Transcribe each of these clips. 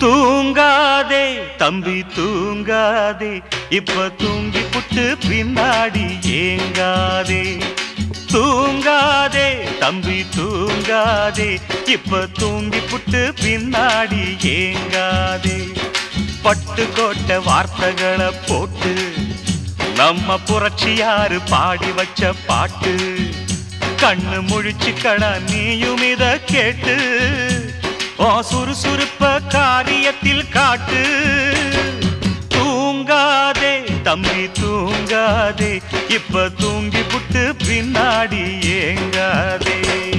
தூங்காதே தம்பி தூங்காதே இப்ப தூங்கி புட்டு பின்னாடி ஏங்காதே தூங்காதே தம்பி தூங்காதே இப்ப தூங்கி புட்டு பின்னாடி ஏங்காதே பட்டு கோட்ட வார்த்தைகளை போட்டு நம்ம புரட்சியாரு பாடி வச்ச பாட்டு கண்ணு முழிச்சு கடா நீயும் இத கேட்டு ஓ சுறுசுறுப்ப காரியத்தில் காட்டு தூங்காதே தம்பி தூங்காதே இப்ப தூங்கி புட்டு பின்னாடி ஏங்காதே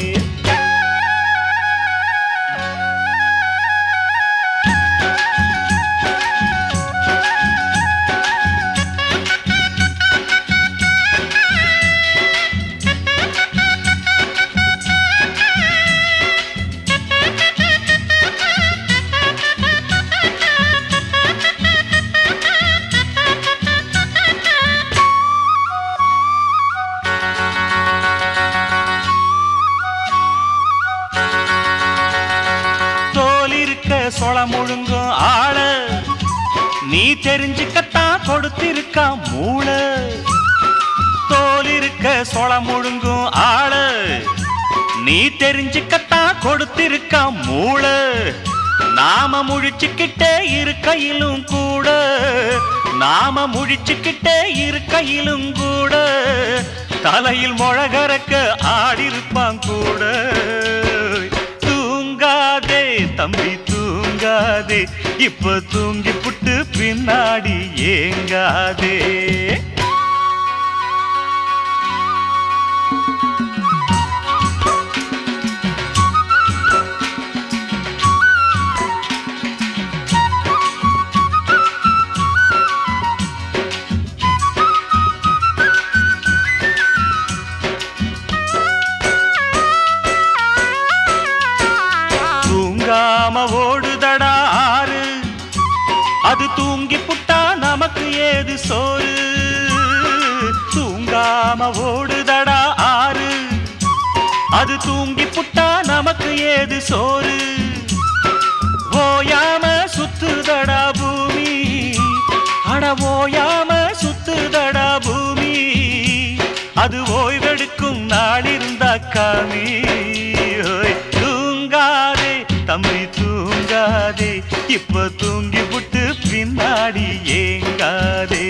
தோல் இருக்க சொள முழுங்கும் ஆள நீ தெரிஞ்சுக்கத்தான் கொடுத்திருக்கா மூளை தோல் இருக்க சொள முழுங்கும் ஆள நீ தெரிஞ்சுக்கத்தான் கொடுத்திருக்கா மூளை நாம முழிச்சுக்கிட்டே இருக்கையிலும் கூட நாம முழிச்சுக்கிட்டே இருக்கையிலும் கூட தலையில் முழகறக்க ஆடிருப்பான் கூட தூங்காதே தம்பி தூங்காதே இப்ப தூங்கி புட்டு பின்னாடி ஏங்காதே தூங்காம ஓடுதடா ஆறு அது தூங்கி புட்டா நமக்கு ஏது சோறு தூங்காம ஓடுதடா ஆறு அது தூங்கி புட்டா நமக்கு ஏது சோறு ஓயாம சுத்துதடா பூமி அட ஓயாம சுத்துதடா பூமி அது ஓய்வெடுக்கும் நாள் இருந்தா காமி ஓய், தூங்காதே தம்பி தூங்காதே இப்ப தூங்கி விட்டு பின்னாடி ஏங்காதே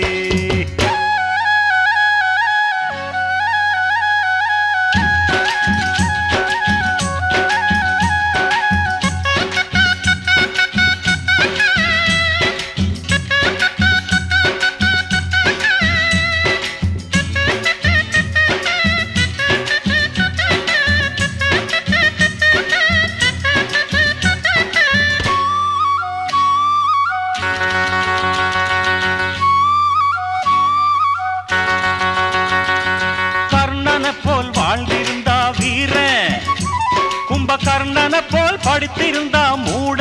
கர்ணனை போல் வாழ்ந்திருந்தா வீரன் கும்பகர்ணனை போல் படித்திருந்தா மூட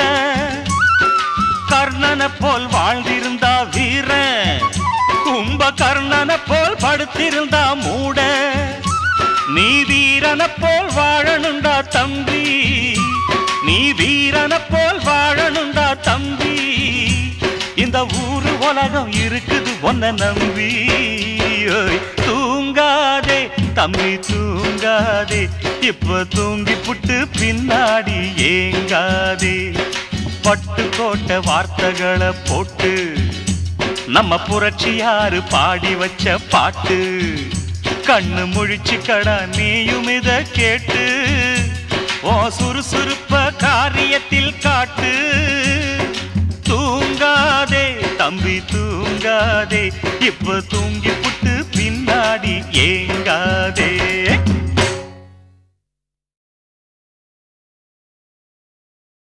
கர்ணனை போல் வாழ்ந்திருந்தா வீரன் கும்பகர்ணனை போல் படுத்திருந்தா மூட நீ வீரனை போல் வாழணுண்டா தம்பி நீ வீரனை போல் வாழணுண்டா தம்பி இந்த ஊரு உலகம் இருக்குது ஒன்ன நம்பி ஓய், தூங்காதே தம்பி தூங்காதே இப்ப தூங்கி புட்டு பின்னாடி ஏங்காதே பட்டு கோட்ட வார்த்தைகளை போட்டு நம்ம புரட்சியாரு பாடி வச்ச பாட்டு கண்ணு முழிச்சு கடா நீயும் இத கேட்டு ஓ சுறுசுறுப்ப காரியத்தில் காட்டு தூங்காதே தம்பி தூங்காதே இப்ப தூங்கி புட்டு